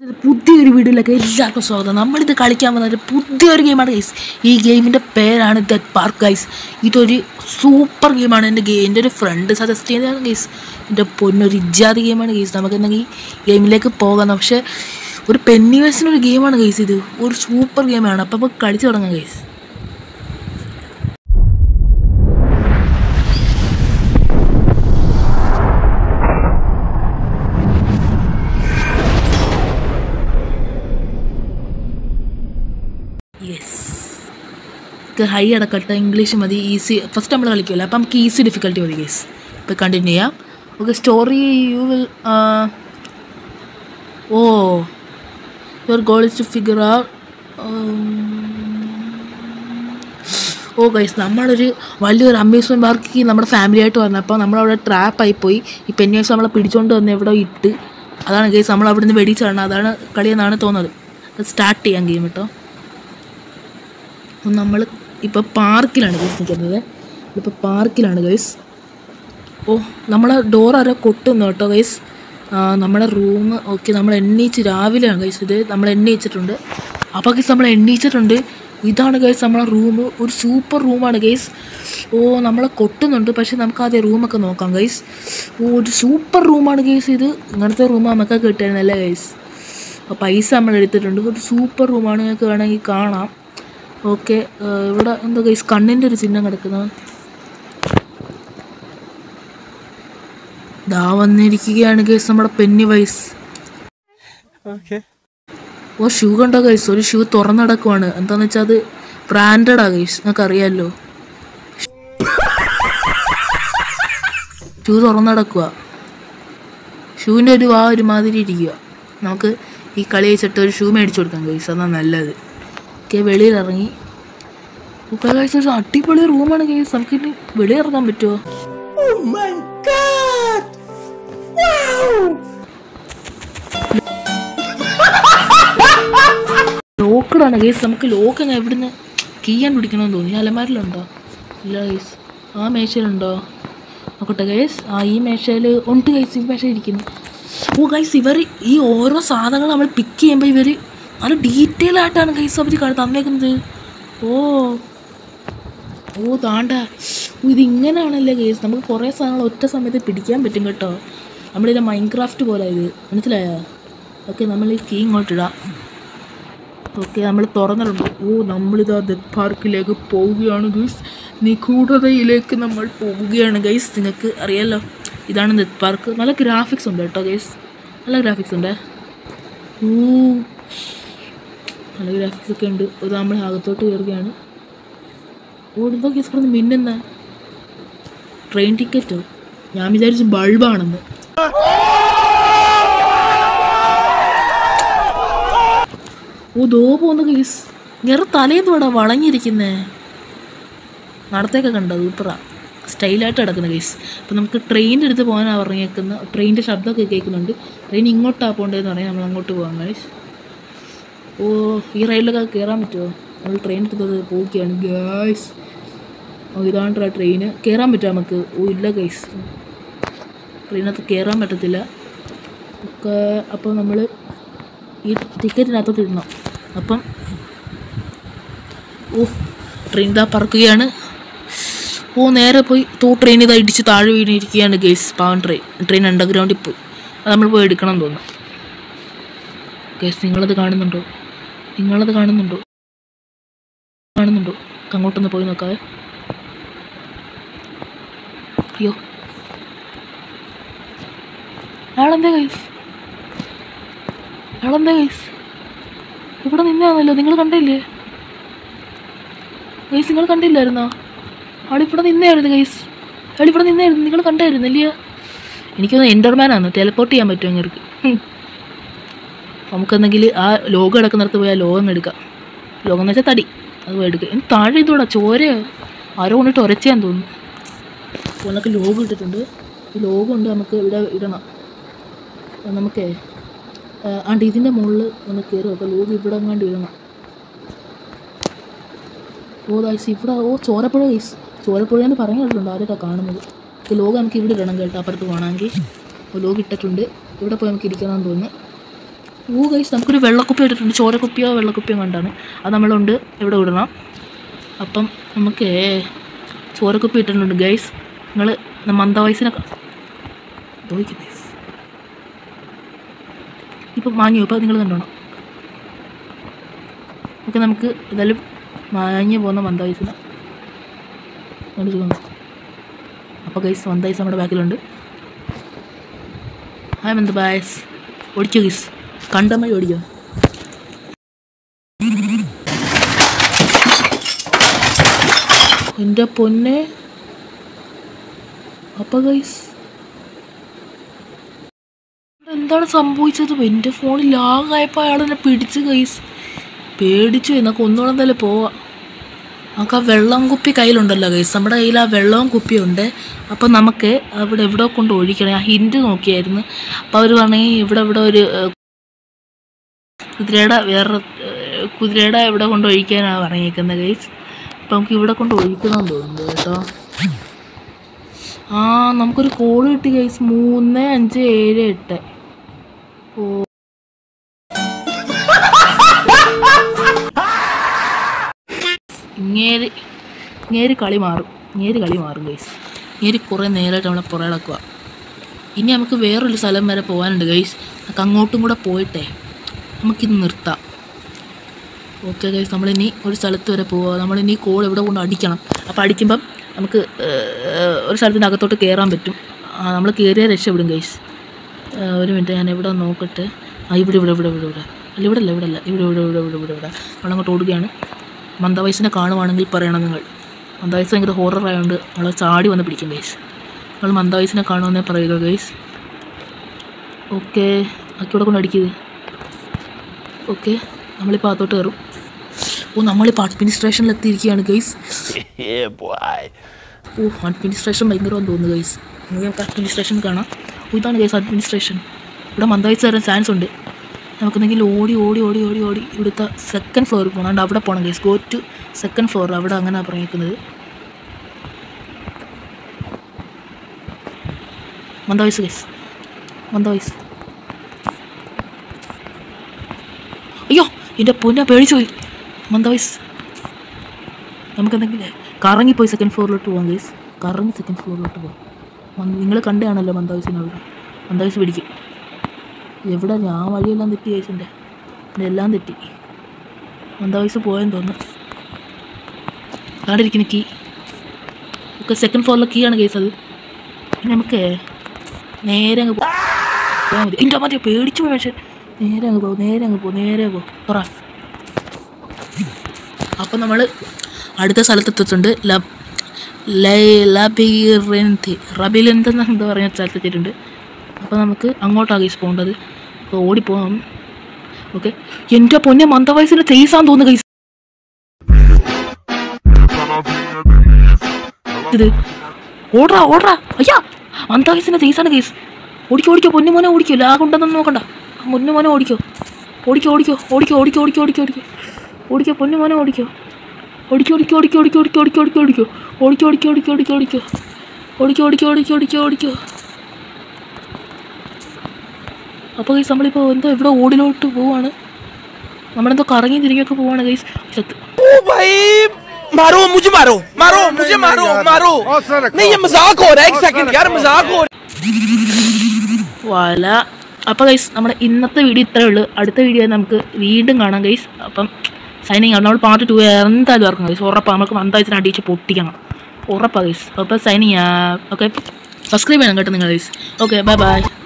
ഇത് പുതിയൊരു വീഡിയോയിലേക്ക് എല്ലാവർക്കും സ്വാഗതം നമ്മളിത് കളിക്കാൻ വന്ന ഒരു പുതിയൊരു ഗെയിമാണ് ഗൈസ് ഈ ഗെയിമിൻ്റെ പേരാണ് ഡെഡ് പാർക്ക് ഗൈസ് ഇതൊരു സൂപ്പർ ഗെയിമാണ് എൻ്റെ ഗെയിം എൻ്റെ ഒരു ഫ്രണ്ട് സജസ്റ്റ് ചെയ്തതാണ് ഗൈസ് എൻ്റെ പൊന്നൊരു ഇജാതി ഗെയിമാണ് ഗൈസ് നമുക്ക് എന്തെങ്കിൽ ഗെയിമിലേക്ക് പോകാം പക്ഷേ ഒരു പെന്നി വയസ്സിനൊരു ഗെയിമാണ് ഗൈസ് ഇത് ഒരു സൂപ്പർ ഗെയിമാണ് അപ്പോൾ നമുക്ക് കളിച്ച് തുടങ്ങാം ഗൈസ് യെസ് ഹൈ അടക്കട്ടെ ഇംഗ്ലീഷ് മതി ഈസി ഫസ്റ്റ് നമ്മൾ കളിക്കുമല്ലോ അപ്പം നമുക്ക് ഈസി ഡിഫിക്കൽട്ടി മതി കേസ് ഇപ്പോൾ കണ്ടിന്യൂ ചെയ്യാം okay story you will oh your goal is to figure out oh guys നമ്മളൊരു വലിയൊരു അമ്യൂസ്മെൻറ്റ് പാർക്ക് നമ്മുടെ ഫാമിലി ആയിട്ട് വന്നപ്പോൾ നമ്മളവിടെ ട്രാപ്പായി പോയി ഈ പെന്നേഴ്സ് നമ്മളെ പിടിച്ചുകൊണ്ട് വന്ന് എവിടെ ഇട്ട് അതാണ് ഗൈസ് നമ്മൾ അവിടെ നിന്ന് വെടിച്ചാണ് അതാണ് കളിയെന്നാണ് തോന്നുന്നത് സ്റ്റാർട്ട് ചെയ്യാം ഗെയിം കേട്ടോ നമ്മൾ ഇപ്പോൾ പാർക്കിലാണ് ഗൈസ് നിൽക്കുന്നത് ഇപ്പോൾ പാർക്കിലാണ് ഗൈസ് ഓ നമ്മളെ ഡോർ ആരോ കൊട്ടുന്നു കേട്ടോ ഗൈസ് നമ്മുടെ റൂം ഓക്കെ നമ്മൾ എണ്ണീച്ച് രാവിലെയാണ് ഗൈസ് ഇത് നമ്മൾ എണ്ണീച്ചിട്ടുണ്ട് അപ്പോൾ ഗൈസ് നമ്മൾ എണ്ണീച്ചിട്ടുണ്ട് ഇതാണ് ഗൈസ് നമ്മളെ റൂം ഒരു സൂപ്പർ റൂമാണ് ഗൈസ് ഓ നമ്മളെ കൊട്ടുന്നുണ്ട് പക്ഷേ നമുക്ക് ആദ്യം റൂമൊക്കെ നോക്കാം ഗൈസ് ഓ ഒരു സൂപ്പർ റൂമാണ് ഗൈസ് ഇത് ഇങ്ങനത്തെ റൂം നമുക്ക് കിട്ടുന്നല്ലേ ഗൈസ് അപ്പോൾ പൈസ നമ്മൾ എടുത്തിട്ടുണ്ട് ഒരു സൂപ്പർ റൂമാണ് നിങ്ങൾക്ക് വേണമെങ്കിൽ കാണാം ഓക്കെ ഇവിടെ എന്താ ഗൈസ് കണ്ണിൻ്റെ ഒരു ചിഹ്നം കിടക്കുന്നത് ദാ വന്നിരിക്കുകയാണ് ഗൈസ് നമ്മുടെ പെന്നി വൈസ് ഓ ഷൂ കണ്ടോ ഗൈസ് ഒരു ഷൂ തുറന്നടക്കുവാണ് എന്താന്ന് വെച്ചാൽ അത് ബ്രാൻഡഡാ ഗൈസ് നിങ്ങൾക്ക് അറിയാമല്ലോ ഷൂ തുറന്നടക്കുക ഷൂവിൻ്റെ ഒരു ആ ഒരു മാതിരി ഇരിക്കുക നമുക്ക് ഈ കളി വെച്ചിട്ട് ഒരു ഷൂ മേടിച്ചു കൊടുക്കാം ഗൈസ് അതാണ് നല്ലത് ഓക്കെ വെളിയിൽ ഇറങ്ങി ഓക്കെ ഗൈസ് ഒരു അടിപൊളി റൂമാണ് ഗൈസ് നമുക്ക് ഇനി വെളിയിൽ ഇറങ്ങാൻ പറ്റുമോ ലോക്കഡാണ് ഗൈസ് നമുക്ക് ലോക്ക് അങ്ങ് എവിടുന്ന് കീയാൻ പിടിക്കണമെന്ന് തോന്നി ഈ അലമാരിലുണ്ടോ ഇല്ല ഗൈസ് ആ മേശയിലുണ്ടോ നോക്കട്ടെ ഗൈസ് ആ ഈ മേശയിൽ ഉണ്ട് ഗൈസ് ഈ മേശ ഇരിക്കുന്നു ഓ ഗൈസ് ഇവർ ഈ ഓരോ സാധനങ്ങൾ നമ്മൾ പിക്ക് ചെയ്യുമ്പോൾ ഇവർ നല്ല ഡീറ്റെയിൽ ആയിട്ടാണ് ഗൈസ് അവർ തന്നേക്കുന്നത് ഓ ഓ താണ്ട ഓ, ഇതിങ്ങനെയാണല്ലേ ഗൈസ് നമുക്ക് കുറേ സാധനങ്ങൾ ഒറ്റ സമയത്ത് പിടിക്കാൻ പറ്റും കേട്ടോ നമ്മളിതിൻ്റെ മൈൻക്രാഫ്റ്റ് പോലെ ഇത് മനസ്സിലായോ ഓക്കെ നമ്മൾ ഈ കീ ഇങ്ങോട്ടിടാം ഓക്കെ നമ്മൾ തുറന്നിട്ടുണ്ട് ഓ നമ്മളിതാ ഡെഡ് പാർക്കിലേക്ക് പോവുകയാണ് ഗൈസ് നിഗൂഢതയിലേക്ക് നമ്മൾ പോവുകയാണ് ഗൈസ് നിങ്ങൾക്ക് അറിയാലോ ഇതാണ് ഡെഡ് പാർക്ക് നല്ല ഗ്രാഫിക്സ് ഉണ്ട് കേട്ടോ ഗൈസ് നല്ല ഗ്രാഫിക്സ് ഉണ്ട് ഓ നല്ല ഗ്രാഫിക്സ് ഒക്കെ ഉണ്ട് ഒരു നമ്മൾ അകത്തോട്ട് കയറുകയാണ് ഓടുമ്പോൾ ഗൈസ് കിടന്ന് മിന്നുന്ന ട്രെയിൻ ടിക്കറ്റോ ഞാൻ വിചാരിച്ചു ബൾബാണെന്ന് ഓ ദോ പോന്ന് ഗൈസ് ഇങ്ങനെ തലേന്ന് വളഞ്ഞിരിക്കുന്നേ നടത്തേക്ക് കണ്ടോ സൂപ്പറാ സ്റ്റൈലായിട്ട് കിടക്കുന്ന ഗൈസ് അപ്പോൾ നമുക്ക് ട്രെയിനിൻ്റെ അടുത്ത് പോകാനാണ് പറഞ്ഞേക്കുന്ന ട്രെയിനിൻ്റെ ശബ്ദമൊക്കെ കേൾക്കുന്നുണ്ട് ട്രെയിൻ ഇങ്ങോട്ടാണ് പോകേണ്ടതെന്ന് പറയാം നമ്മൾ അങ്ങോട്ട് പോകാം ഗൈസ് ഓ ഈ റെയിലൊക്കെ കയറാൻ പറ്റുമോ നമ്മൾ ട്രെയിൻ എടുത്തത് പോവുകയാണ് ഗൈസ് ഓ ഇതാണ് ട്രെയിന് കയറാൻ പറ്റുമോ നമുക്ക് ഓ ഇല്ല ഗൈസ് ട്രെയിനകത്ത് കയറാൻ പറ്റത്തില്ല ഒക്കെ അപ്പോൾ നമ്മൾ ഈ ടിക്കറ്റിനകത്തോട്ട് ഇടണം അപ്പം ഓ ട്രെയിൻ ഇതാ പറക്കുകയാണ് ഓ നേരെ പോയി തോ ട്രെയിൻ ഇതാ ഇടിച്ച് താഴെ വീണിരിക്കുകയാണ് ഗേസ് പാവൻ ട്രെയിൻ ട്രെയിൻ അണ്ടർഗ്രൗണ്ടിൽ പോയി അത് നമ്മൾ പോയി എടുക്കണം എന്ന് തോന്നുന്നു ഗേസ് നിങ്ങളത് കാണുന്നുണ്ടോ നിങ്ങളത് കാണുന്നുണ്ടോ കാണുന്നുണ്ടോ അങ്ങോട്ടൊന്ന് പോയി നോക്കാവേ അയ്യോ അയാളെന്താ ഗൈസ് അയാളെന്താ ഗൈസ് ഇവിടെ നിന്നാണല്ലോ നിങ്ങൾ കണ്ടില്ലേ ഗൈസ് നിങ്ങൾ കണ്ടില്ലായിരുന്നോ ആളിവിടെ നിന്നായിരുന്നു ഗൈസ് ആളിവിടെ നിന്നായിരുന്നു നിങ്ങൾ കണ്ടായിരുന്നു ഇല്ലയോ എനിക്കൊന്ന് എൻ്റർമാനാണ് ടെലപ്പോർട്ട് ചെയ്യാൻ പറ്റും അങ്ങേർക്ക് നമുക്കെന്തെങ്കിൽ ആ ലോകം കിടക്കുന്നിടത്ത് പോയി ആ ലോകം എടുക്കാം ലോകം എന്ന് വെച്ചാൽ തടി അത് പോയി എടുക്കുക ഇനി താഴെ ഇതോടാ ചോരയോ ആരോ കൊണ്ടിട്ട് ഉരച്ചാൻ തോന്നുന്നു അപ്പോൾ നമുക്ക് ലോഗോ ഇട്ടിട്ടുണ്ട് ഈ ലോഗോ ഉണ്ട് നമുക്ക് ഇവിടെ ഇടണം അത് നമുക്കേ ആണ്ട് ഇതിൻ്റെ മുകളിൽ ഒന്ന് കയറി അപ്പോൾ ലോഗോ ഇവിടെ എങ്ങാണ്ട് ഇടണം ഓ ഗൈസ് ഇവിടെ ഓ ചോരപ്പുഴ ഗൈസ് ചോരപ്പുഴ എന്ന് പറഞ്ഞിട്ടുണ്ട് ആരൊക്കെ കാണുന്നത് ഈ ലോഗോ നമുക്ക് ഇവിടെ ഇടണം കേട്ടോ അപ്പുറത്ത് പോകണമെങ്കിൽ ഓ ലോഗോ ഇട്ടിട്ടുണ്ട് ഇവിടെ പോയി നമുക്ക് ഇരിക്കണമെന്ന് തോന്നുന്നു ഓ ഗൈസ് നമുക്കൊരു വെള്ളക്കുപ്പി ഇട്ടിട്ടുണ്ട് ചോരക്കുപ്പിയോ വെള്ളക്കുപ്പിയോ കണ്ടാണ് അത് നമ്മളുണ്ട് എവിടെ വിടണം അപ്പം നമുക്ക് ചോരക്കുപ്പി ഇട്ടിട്ടുണ്ട് ഗൈസ് നിങ്ങൾ മന്ദ വയസ്സിനെ ഗൈസ് ഇപ്പം മാങ്ങിയോ ഇപ്പം നിങ്ങൾ കണ്ടോണം ഓക്കെ നമുക്ക് എന്തായാലും മാങ്ങി പോകുന്ന മന്ദ വയസ്സിനെ കാണിച്ചു തന്നു അപ്പോൾ ഗൈസ് മന്ദ വയസ്സ് നമ്മുടെ ബാക്കിലുണ്ട് ഹായ് മന്ദ ബായസ് ഓടിക്കോ ഗൈസ് കണ്ടമായി ഓടിക്കോ എൻ്റെ പൊന്നെ അപ്പൊ ഗൈസ് എന്താണ് സംഭവിച്ചത് എൻ്റെ ഫോണിൽ ലാഗായപ്പോൾ അയാൾ എന്നെ പിടിച്ച് ഗൈസ് പേടിച്ചു എന്നൊക്കെ ഒന്നുകൂടെ എന്തായാലും പോവാം നമുക്ക് ആ വെള്ളം കുപ്പി കയ്യിലുണ്ടല്ലോ ഗൈസ് നമ്മുടെ കയ്യിൽ ആ വെള്ളവും കുപ്പിയുണ്ട് അപ്പം നമുക്ക് അവിടെ എവിടെ കൊണ്ട് ഒഴിക്കണം ആ ഹിൻഡ് നോക്കിയായിരുന്നു അപ്പോൾ അവർ പറഞ്ഞെങ്കിൽ ഇവിടെ ഇവിടെ ഒരു ഏഹ്, കുതിരയുടെ വേറെ ഏഹ്, കുതിരയുടെ എവിടെ കൊണ്ട് ഒഴിക്കാനാണ് പറഞ്ഞേക്കുന്നത് ഗൈസ് അപ്പം നമുക്ക് ഇവിടെ കൊണ്ട് ഒഴിക്കണമെന്ന് തോന്നുന്നു കേട്ടോ ആ നമുക്കൊരു കോഡ് കിട്ടി ഗൈസ് മൂന്ന് അഞ്ച് ഏഴ് എട്ട് ഓ ഇങ്ങേര് ഇങ്ങേര് കളി മാറും ഇങ്ങേര് കളി മാറും ഗൈസ് ഇങ്ങേര് കുറേ നേരമായിട്ട് നമ്മളെ പുറകെ നടക്കുക ഇനി നമുക്ക് വേറൊരു സ്ഥലം വരെ പോകാനുണ്ട് ഗൈസ് നമുക്ക് അങ്ങോട്ടും കൂടെ പോയിട്ടേ നമുക്കിത് നിർത്താം ഓക്കെ ഗൈസ് നമ്മളിനി ഒരു സ്ഥലത്ത് വരെ പോവുക നമ്മളിനി കോൾ എവിടെ കൊണ്ട് അടിക്കണം അപ്പോൾ അടിക്കുമ്പം നമുക്ക് ഏഹ്, ഒരു സ്ഥലത്തിൻ്റെ അകത്തോട്ട് കയറാൻ പറ്റും നമ്മൾ കയറിയാൽ രക്ഷപ്പെടും ഗൈസ് ഒരു മിനിറ്റ് ഞാൻ എവിടെ നോക്കട്ടെ ആ ഇവിടെ ഇവിടെ ഇവിടെ ഇവിടെ ഇവിടെ അല്ല ഇവിടെ അല്ല ഇവിടെ അല്ല ഇവിടെ ഇവിടെ ഇവിടെ ഇവിടെ ഇവിടെ ഇവിടെ നമ്മളങ്ങോട്ട് ഓടുകയാണ് മന്ദവയസിനെ കാണുവാണെങ്കിൽ പറയണം നിങ്ങൾ മന്ദവയസ് ഭയങ്കര ഹോറർ ആയതുകൊണ്ട് നമ്മൾ ചാടി വന്ന് പിടിക്കും ഗൈസ് നമ്മൾ മന്ദവയസിനെ കാണുമെന്നേ പറയുക ഗൈസ് ഓക്കെ അക്കി ഇവിടെ കൊണ്ട് അടിക്കുക ഓക്കെ നമ്മളിപ്പോൾ അകത്തോട്ട് കയറും ഓ നമ്മളിപ്പോൾ അഡ്മിനിസ്ട്രേഷനിൽ എത്തിയിരിക്കുകയാണ് ഗൈസ് yeah, boy. ഓ അഡ്മിനിസ്ട്രേഷൻ ഭയങ്കരമാണെന്ന് തോന്നുന്നു ഗൈസ് നമുക്ക് അഡ്മിനിസ്ട്രേഷൻ കാണാം ഓ ഇതാണ് ഗൈസ് അഡ്മിനിസ്ട്രേഷൻ ഇവിടെ മന്ദായിച്ച് തരാൻ ചാൻസ് ഉണ്ട് നമുക്കെന്തെങ്കിൽ ഓടി ഓടി ഓടി ഓടി ഓടി ഇവിടുത്തെ സെക്കൻഡ് ഫ്ലോറിൽ പോകണം അതുകൊണ്ട് അവിടെ പോകണം guys go to second floor അവിടെ അങ്ങനെ പറഞ്ഞേക്കുന്നത് മന്ദാവയസ് ഗൈസ് മന്ദാവയസ് അയ്യോ എൻ്റെ പൊന്നെ പേടിച്ചു പോയി മന്ദാവയസ് നമുക്കെന്തെങ്കിലും കറങ്ങിപ്പോയി സെക്കൻഡ് ഫ്ലോറിലോട്ട് പോകാം ഗൈസ് കറങ്ങി സെക്കൻഡ് ഫ്ലോറിലോട്ട് പോകാം നിങ്ങൾ കണ്ടാണല്ലോ മന്ദാവസിനെ അവിടെ മന്ദാവസ് പിടിക്കും എവിടെ ഞാൻ വഴിയെല്ലാം തെറ്റി ഗൈസിൻ്റെ എൻ്റെ എല്ലാം തെറ്റി മന്ദാവസ് പോയെന്ന് തോന്നുന്നു കാണിരിക്കുന്ന കീ ഒക്കെ സെക്കൻഡ് ഫ്ലോറിലെ കീ ആണ് ഗൈസ് അത് ഇനി നമുക്ക് നേരെ അങ്ങ് പോ- പോയാൽ മതി എൻ്റെ മതി പേടിച്ചു പോയ പക്ഷേ നേരെ അങ്ങ് പോകും നേരെ അങ്ങ് പോകും നേരെ പോകും പറ അപ്പോൾ നമ്മൾ അടുത്ത സ്ഥലത്തെത്തിയിട്ടുണ്ട് ലബ് ലബിറിന്തി റബിലെന്ത് എന്ന് എന്താ പറഞ്ഞ സ്ഥലത്തെത്തിയിട്ടുണ്ട് അപ്പോൾ നമുക്ക് അങ്ങോട്ടാണ് ഗൈസ് പോകേണ്ടത് അപ്പോൾ ഓടിപ്പോകാം ഓക്കെ എൻ്റെ പൊന്നെ മന്ദവയസ്സിന് ചെയ്സാന്ന് തോന്നുന്നു ഗൈസ് ഇത് ഓടാ ഓടാ അയ്യാ മന്ദവയസ്സിന് ചെയ്സാണ് ഗൈസ് ഓടിക്കോ ഓടിക്കോ പൊന്നു മോനെ ഓടിക്കോ ലാഗ് ഉണ്ടെന്നൊന്നും നോക്കണ്ട പൊന്നു മോനെ ഓടിക്കോ ഓടിക്കോ ഓടിക്കോ ഓടിക്കോ ഓടിക്കോ ഓടിക്കോ ഓടിക്കോ ഓടിക്കോ ഓടിക്കോ പൊന്നു മോനെ ഓടിക്കോ ഓടിക്കോ ഓടിക്കോ ഓടിക്കോ ഓടിക്കോ ഓടിക്കോ ഓടിക്കോ ഓടിക്കോ ഓടിക്കോ ഓടിക്കോ ഓടിക്കോ ഓടിക്കോ ഓടിക്കോ ഓടിക്കോ ഓടിക്കോ ഓടിക്കോ ഓടിക്കോ ഓടിക്കോ അപ്പോൾ ഗൈസ് നമ്മളിപ്പോൾ എന്തോ ഇവിടെ ഓടിലോട്ട് പോവാണ് നമ്മളെന്തോ കറങ്ങി തിരിഞ്ഞൊക്കെ പോവാണ് ഗൈസ് ചത്ത് ओ भाई मारो मुझे मारो मारो मुझे मारो मारो नहीं ये मजाक हो रहा है एक सेकंड यार मजाक हो रहा है വല അപ്പോൾ ഗൈസ് നമ്മുടെ ഇന്നത്തെ വീഡിയോ ഇത്രയേ ഉള്ളൂ അടുത്ത വീഡിയോ നമുക്ക് വീണ്ടും കാണാം ഗൈസ് അപ്പം സൈനിങ് ആണ് നമ്മൾ പാർട്ട് ടു എന്തായാലും ഇറക്കും ഗൈസ് ഉറപ്പാണ് നമുക്ക് മന്ദായത്തിന് അടിച്ച് പൊട്ടിക്കണം ഉറപ്പാണ് ഗൈസ് അപ്പോൾ സൈനിങ് ഓക്കെ സബ്സ്ക്രൈബ് ചെയ്യണം കേട്ടോ നിങ്ങൾ ഗൈസ് ഓക്കെ ബൈ ബൈ